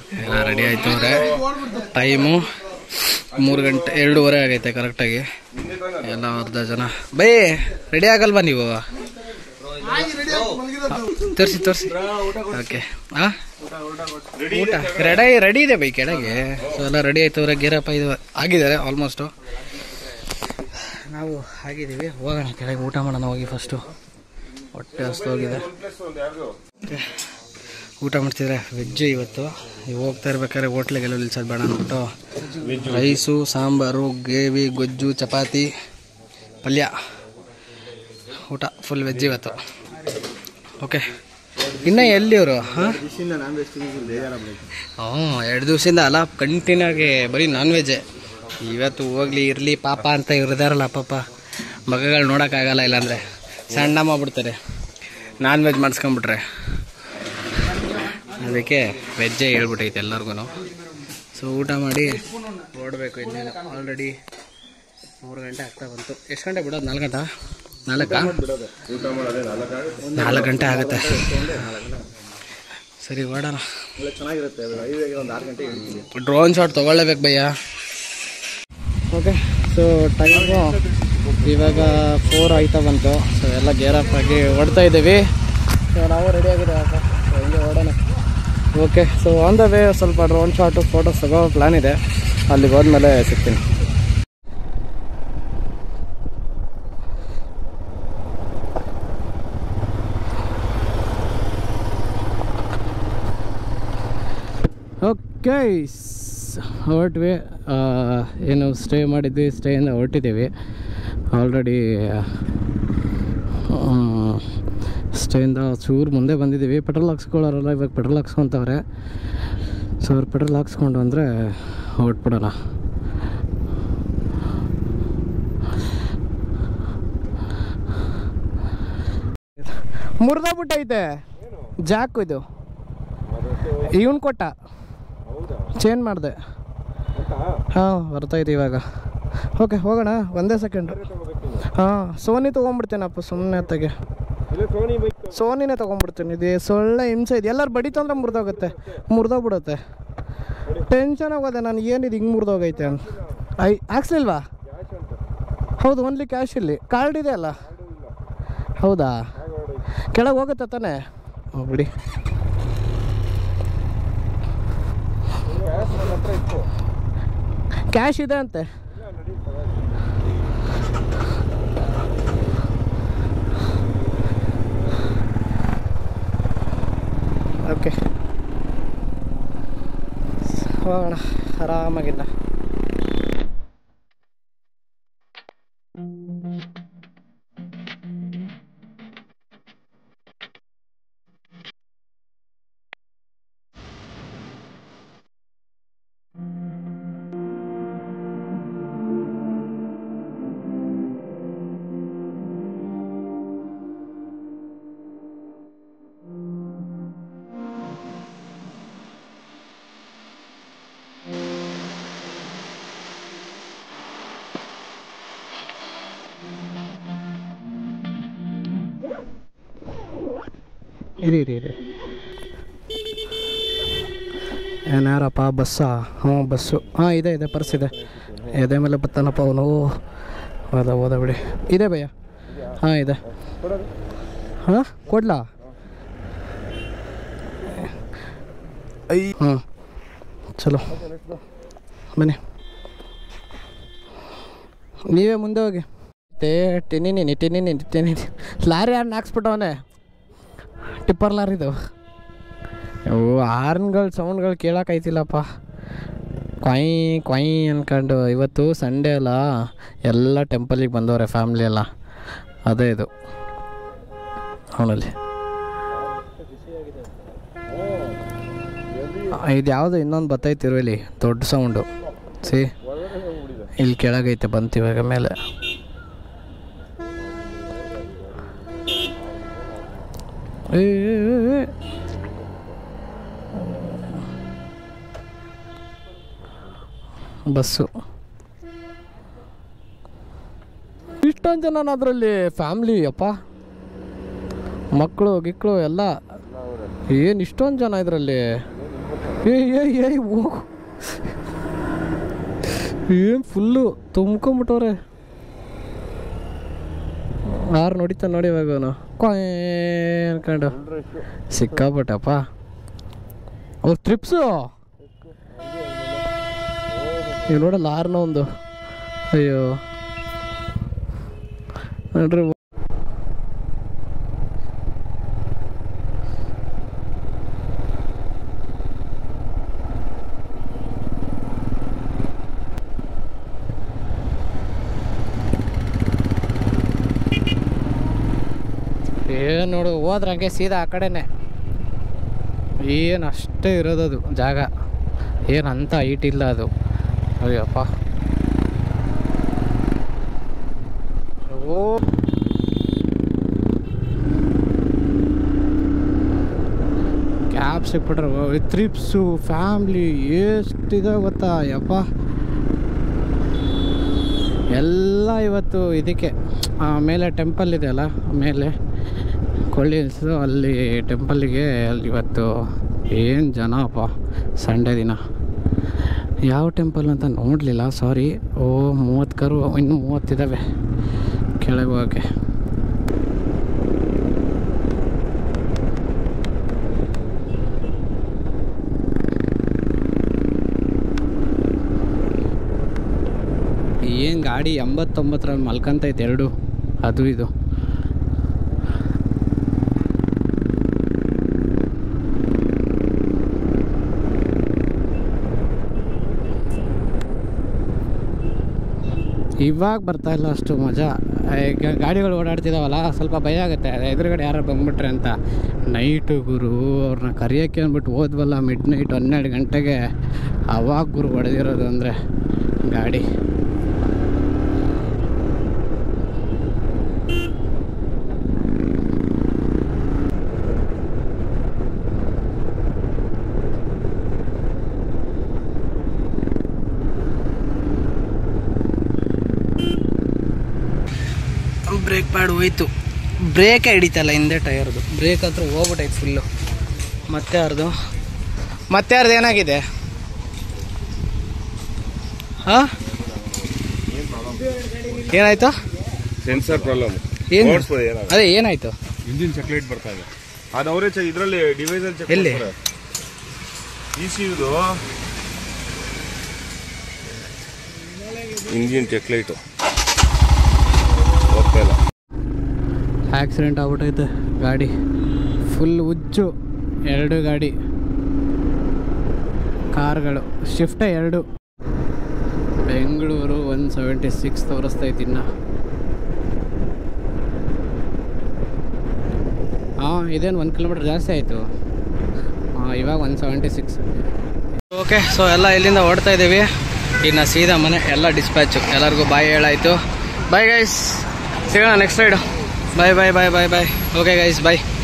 ಎಲ್ಲ ready ಆಯ್ತವ್ರೆ time ಮೂರು ಗಂಟೆ ಎರಡೂವರೆ ಆಗೈತೆ ಕರೆಕ್ಟಾಗಿ ಎಲ್ಲ ಅರ್ಧ ಜನ ಬೈ ರೆಡಿ ಆಗಲ್ವಾ ನೀವು ತೋರಿಸಿ ತೋರಿಸಿ ಓಕೆ ಆ ಊಟ ರೆಡಿ ರೆಡಿ ಇದೆ ಬೈ ಕೆಳಗೆ ಸೊ ಎಲ್ಲ ರೆಡಿ ಆಯ್ತವ್ರೆ ಗೇರಪ್ಪ ಇದು ಆಗಿದ್ದಾರೆ ಆಲ್ಮೋಸ್ಟು ನಾವು ಆಗಿದ್ದೀವಿ ಹೋಗೋಣ ಕೆಳಗೆ ಊಟ ಮಾಡೋಣ ಹೋಗಿ ಫಸ್ಟು ಹೊಟ್ಟೆ ಹಸ್ತು ಹೋಗಿದೆ ಊಟ ಮಾಡ್ತಿದ್ರೆ ವೆಜ್ಜು ಇವತ್ತು ನೀವು ಹೋಗ್ತಾ ಇರ್ಬೇಕಾದ್ರೆ ಹೋಟ್ಲಿಗೆಲ್ಲ ನಿಲ್ಸೋದು ಬೇಡ ಅಂದ್ಬಿಟ್ಟು ರೈಸು ಸಾಂಬಾರು ಗ್ರೇವಿ ಗೊಜ್ಜು ಚಪಾತಿ ಪಲ್ಯ ಊಟ ಫುಲ್ ವೆಜ್ ಇವತ್ತು ಓಕೆ ಇನ್ನು ಎಲ್ಲಿ ಅವರು ಹಾಂ ಹ್ಞೂ ಎರಡು ದಿವಸದಿಂದ ಅಲ್ಲ ಕಂಟಿನ್ಯೂ ಆಗಿ ಬರೀ ನಾನ್ ವೆಜ್ಜೇ ಇವತ್ತು ಹೋಗ್ಲಿ ಇರಲಿ ಪಾಪ ಅಂತ ಇವ್ರಿದಾರಲ್ಲ ಪಾಪ ಮಗಗಳು ನೋಡೋಕ್ಕಾಗಲ್ಲ ಇಲ್ಲಾಂದರೆ ಸಣ್ಣ ಮಾಡ್ಬಿಡ್ತಾರೆ ನಾನ್ ವೆಜ್ ಮಾಡಿಸ್ಕೊಂಬಿಟ್ರೆ ಅದಕ್ಕೆ ವೆಜ್ಜೇ ಹೇಳ್ಬಿಟ್ಟೈತೆ ಎಲ್ಲರಿಗೂ ಸೊ ಊಟ ಮಾಡಿ ಓಡಬೇಕು ಇನ್ನೇನು ಆಲ್ರೆಡಿ ಮೂರು ಗಂಟೆ ಆಗ್ತಾ ಬಂತು ಎಷ್ಟು ಗಂಟೆ ಬಿಡೋದು ನಾಲ್ಕು ಗಂಟೆ ನಾಲ್ಕಾ ನಾಲ್ಕು ಗಂಟೆ ಆಗುತ್ತೆ ಸರಿ ಓಡೋಣ ಚೆನ್ನಾಗಿರುತ್ತೆ ಹೈವೇಗೆ ಒಂದು ಆರು ಗಂಟೆ ಹೇಳ್ತೀನಿ ಡ್ರೋನ್ ಶಾಟ್ ತೊಗೊಳ್ಳೇಬೇಕು ಭಯ್ಯ ಓಕೆ ಸೊ ಟೈಮು ಇವಾಗ ಫೋರ್ ಆಯ್ತಾ ಬಂತು ಸೊ ಎಲ್ಲ ಗೇರ್ ಅಪ್ ಆಗಿ ಹೊಡ್ತಾ ಇದ್ದೀವಿ ಸೊ ನಾವು ರೆಡಿ ಆಗಿದ್ದೀವಿ ಅಪ್ಪ ಸೊ ಹಿಂಗೆ ಓಡೋಣ okay so on the way ಸ್ವಲ್ಪ ಡ್ರೋನ್ ಶಾಟು ಫೋಟೋಸ್ ತಗೋ ಪ್ಲ್ಯಾನ್ ಇದೆ ಅಲ್ಲಿಗೆ ಹೋದ್ಮೇಲೆ ಸಿಗ್ತೀನಿ ಓಕೆ ಹೊರಟ್ವಿ ಆ, ಏನು ಸ್ಟೇ ಮಾಡಿದ್ವಿ ಸ್ಟೇಯಿಂದ ಹೊರಟಿದ್ದೀವಿ ಆಲ್ರೆಡಿ ಸ್ಟೇಯಿಂದ ಚೂರು ಮುಂದೆ ಬಂದಿದ್ದೀವಿ ಪೆಟ್ರೋಲ್ ಹಾಕ್ಸ್ಕೊಳ್ಳೋರಲ್ಲ ಇವಾಗ ಪೆಟ್ರೋಲ್ ಹಾಕ್ಸ್ಕೊತವ್ರೆ ಸೊ ಅವ್ರು ಪೆಟ್ರೋಲ್ ಹಾಕ್ಸ್ಕೊಂಡು ಅಂದರೆ ಹೊರಟ್ಬಿಡೋಣ ಮುರಿದೋಗ್ಬಿಟ್ಟೈತೆ ಜಾಕು ಇದು ಇವನ್ ಕೊಟ್ಟ ಚೇಂಜ್ ಮಾಡಿದೆ ಹಾಂ ಬರ್ತೈತೆ ಇವಾಗ ಓಕೆ ಹೋಗೋಣ ಒಂದೇ ಸೆಕೆಂಡು ಹಾಂ ಸೋನಿ ತೊಗೊಂಡ್ಬಿಡ್ತೇನಪ್ಪ ಸುಮ್ಮನೆ ಅತ್ತಗೆ ಸೋನಿನೇ ತೊಗೊಂಡ್ಬಿಡ್ತೀನಿ ಇದು ಸೊಳ್ಳೆ ಹಿಂಸೆ ಇದೆ ಎಲ್ಲರೂ ಬಡಿತಂದ್ರೆ ಮುರಿದೋಗುತ್ತೆ ಮುರಿದೋಗ್ಬಿಡುತ್ತೆ ಟೆನ್ಷನ್ ಆಗೋದೆ ನಾನು ಏನಿದು ಹಿಂಗೆ ಮುರಿದೋಗೈತೆ ಅಂತ ಐ ಹಾಕ್ಸ್ಲಿಲ್ವಾ ಹೌದು ಓನ್ಲಿ ಕ್ಯಾಶ್ ಇಲ್ಲಿ ಕಾರ್ಡ್ ಇದೆ ಅಲ್ಲ ಹೌದಾ ಕೆಳಗೆ ಹೋಗುತ್ತೆ ತಾನೇ ಹ್ಞೂ ಬಿಡಿ ಕ್ಯಾಶ್ ಇದೆ ಅಂತೆ ಓಕೆ ಹೋಗೋಣ ಆರಾಮಾಗಿಲ್ಲ ಇರಿ ಇರಿ ಇರಿ ಏನಾರಪ್ಪ ಬಸ್ಸಾ ಹ್ಞೂ ಬಸ್ಸು ಹಾಂ ಇದೆ ಇದೆ ಪರ್ಸ್ ಇದೆ ಎದೆ ಮೇಲೆ ಬತ್ತಾನಪ್ಪ ಅವನು ಹೋದ ಹೋದ ಬಿಡಿ ಇದೆ ಭಯ್ಯ ಹಾಂ ಇದೆ ಹಾಂ ಕೊಡ್ಲಾ ಐ ಹಾಂ ಚಲೋ ಬನ್ನಿ ನೀವೇ ಮುಂದೆ ಹೋಗಿ ತೇ ಟಿನಿನಿ ಟಿನಿನಿ ಟಿನಿನಿ ಲಾರಿ ಯಾರು ಹಾಕ್ಸ್ಬಿಟ್ಟವನೇ ಟಿಪ್ಪರ್ ಲಾರಿದು ಅವು ಹಾರ್ನ್ಗಳು ಸೌಂಡ್ಗಳು ಕೇಳೋಕೈತಿಲ್ಲಪ್ಪ ಕೊಯ್ ಕೊಯ್ ಅನ್ಕೊಂಡು ಇವತ್ತು ಸಂಡೇ ಅಲ್ಲ ಎಲ್ಲ ಟೆಂಪಲಿಗೆ ಬಂದವ್ರೆ ಫ್ಯಾಮ್ಲಿ ಎಲ್ಲ ಅದೇ ಇದು ಅವನಲ್ಲಿ ಇದು ಯಾವುದು ಇನ್ನೊಂದು ಬತ್ತೈತಿ ಇಲ್ಲಿ ದೊಡ್ಡ ಸೌಂಡು ಸಿ ಇಲ್ಲಿ ಕೆಳಗೈತೆ ಬಂತು ಇವಾಗ ಮೇಲೆ ಏ, ಏ, ಏ, ಏ. ಬಸ್ಸು ಇಷ್ಟೊಂದು ಜನ ಅದರಲ್ಲಿ ಫ್ಯಾಮ್ಲಿ ಅಪ್ಪ ಮಕ್ಕಳು ಗಿಕ್ಕಳು ಎಲ್ಲ ಏನು ಇಷ್ಟೊಂದು ಜನ ಇದರಲ್ಲಿ ಏಯ್ ಏಯ್ ಏಯ್ ಓ ಏನು ಫುಲ್ಲು ತುಂಬ್ಕೊಂಬಿಟ್ಟವ್ರೆ ಯಾರು ನೋಡಿತ ನೋಡಿ ಇವಾಗ ಅವನು ಕೊಯ್ ಅನ್ಕೊಂಡು ಸಿಕ್ಕಾಪಟ್ಟಪ್ಪ ಅವ್ರ ಟ್ರಿಪ್ಸು ಈಗ ನೋಡಲ್ಲ ಆರ್ನ ಒಂದು ಅಯ್ಯೋ ನೋಡ್ರಿ ಏನು ನೋಡು ಹೋದ್ರೆ ಹಂಗೆ ಸೀದಾ ಆ ಕಡೆನೆ ಏನು ಅಷ್ಟೇ ಇರೋದದು ಜಾಗ ಏನು ಅಂತ ಹೈಟ್ ಇಲ್ಲ ಅದು ಅಯ್ಯಪ್ಪ ಓ ಕ್ಯಾಬ್ ಸಿಕ್ಬಿಟ್ರೆ ಟ್ರಿಪ್ಸು ಫ್ಯಾಮ್ಲಿ ಎಷ್ಟಿದೆ ಗೊತ್ತಾ ಯಪ್ಪ ಎಲ್ಲ ಇವತ್ತು ಇದಕ್ಕೆ ಆ ಮೇಲೆ ಟೆಂಪಲ್ ಇದೆಯಲ್ಲ ಮೇಲೆ ಕೊಳ್ಳಿ ಹಿಲ್ಸು ಅಲ್ಲಿ ಟೆಂಪಲ್ಲಿಗೆ ಅಲ್ಲಿ ಇವತ್ತು ಏನು ಜನ ಅಪ್ಪ ಸಂಡೇ ದಿನ ಯಾವ ಟೆಂಪಲ್ ಅಂತ ನೋಡಲಿಲ್ಲ ಸಾರಿ ಓ ಮೂವತ್ತು ಕರು ಇನ್ನು ಮೂವತ್ತಿದ್ದಾವೆ ಕೆಳಗೆ ಹೋಗೋಕ್ಕೆ ಏನು ಗಾಡಿ ಎಂಬತ್ತೊಂಬತ್ತರಲ್ಲಿ ಮಲ್ಕೊಂತೈತೆ ಎರಡು ಅದು ಇದು ಇವಾಗ ಬರ್ತಾ ಇಲ್ಲ ಅಷ್ಟು ಮಜಾ ಈಗ ಗಾಡಿಗಳು ಓಡಾಡ್ತಿದಾವಲ್ಲ ಸ್ವಲ್ಪ ಭಯ ಆಗುತ್ತೆ ಎದುರುಗಡೆ ಯಾರು ಬಂದ್ಬಿಟ್ರೆ ಅಂತ ನೈಟು ಗುರು ಅವ್ರನ್ನ ಕರಿಯೋಕ್ಕೆ ಅಂದ್ಬಿಟ್ಟು ಹೋದ್ವಲ್ಲ ಮಿಡ್ ನೈಟ್ ಹನ್ನೆರಡು ಗಂಟೆಗೆ ಅವಾಗ ಗುರು ಹೊಡೆದಿರೋದು ಅಂದರೆ ಗಾಡಿ ಬ್ರೇಕ್ ಪ್ಯಾಡ್ ಹೋಯ್ತು ಬ್ರೇಕೇ ಹಿಡಿತಲ್ಲ ಹಿಂದೆ ಟೈರ್ದು ಬ್ರೇಕ್ ಹತ್ರ ಹೋಗ್ಬಿಟ್ಟೈತೆ ಫುಲ್ಲು ಮತ್ತೆ ಯಾರ್ದು ಮತ್ತೆ ಯಾರ್ದು ಏನಾಗಿದೆ ಹಾಂ ಏನಾಯ್ತು ಸೆನ್ಸರ್ ಪ್ರಾಬ್ಲಮ್ ಏನು ನೋಡ್ಸ್ಬೋದು ಏನಾಗುತ್ತೆ ಅದೇ ಏನಾಯ್ತು ಇಂಜಿನ್ ಚೆಕ್ಲೈಟ್ ಬರ್ತಾ ಇದೆ ಅದು ಅವರೇ ಚೆಕ್ ಇದರಲ್ಲಿ ಡಿವೈಸ್ ಅಲ್ಲಿ ಚೆಕ್ ಎಲ್ಲಿ? ಇ ಸಿ ಇದು ಇಂಜಿನ್ ಚೆಕ್ಲೈಟು ಹೋಗ್ತಾ ಇಲ್ಲ ಆಕ್ಸಿಡೆಂಟ್ ಆಗ್ಬಿಟ್ಟೈತೆ ಗಾಡಿ ಫುಲ್ ಉಜ್ಜು ಎರಡು ಗಾಡಿ ಕಾರ್ಗಳು ಶಿಫ್ಟೇ ಎರಡು ಬೆಂಗಳೂರು ಒನ್ ಸೆವೆಂಟಿ ಸಿಕ್ಸ್ ತೋರಿಸ್ತೈತಿ ಇನ್ನು ಹಾಂ ಇದೇನು ಒಂದು ಕಿಲೋಮೀಟ್ರ್ ಜಾಸ್ತಿ ಆಯಿತು ಹಾಂ ಇವಾಗ one seventy six okay so ಎಲ್ಲ ಇಲ್ಲಿಂದ ಓಡ್ತಾ ಇದ್ದೀವಿ ಇನ್ನು ಸೀದಾ ಮನೆ ಎಲ್ಲ ಡಿಸ್ಪ್ಯಾಚು ಎಲ್ಲರಿಗೂ ಬಾಯ್ ಹೇಳಾಯಿತು ಬಾಯ್ ಗೈಸ್ ಸಿಗೋಣ next ride bye bye bye bye bye okay guys ಬಾಯ್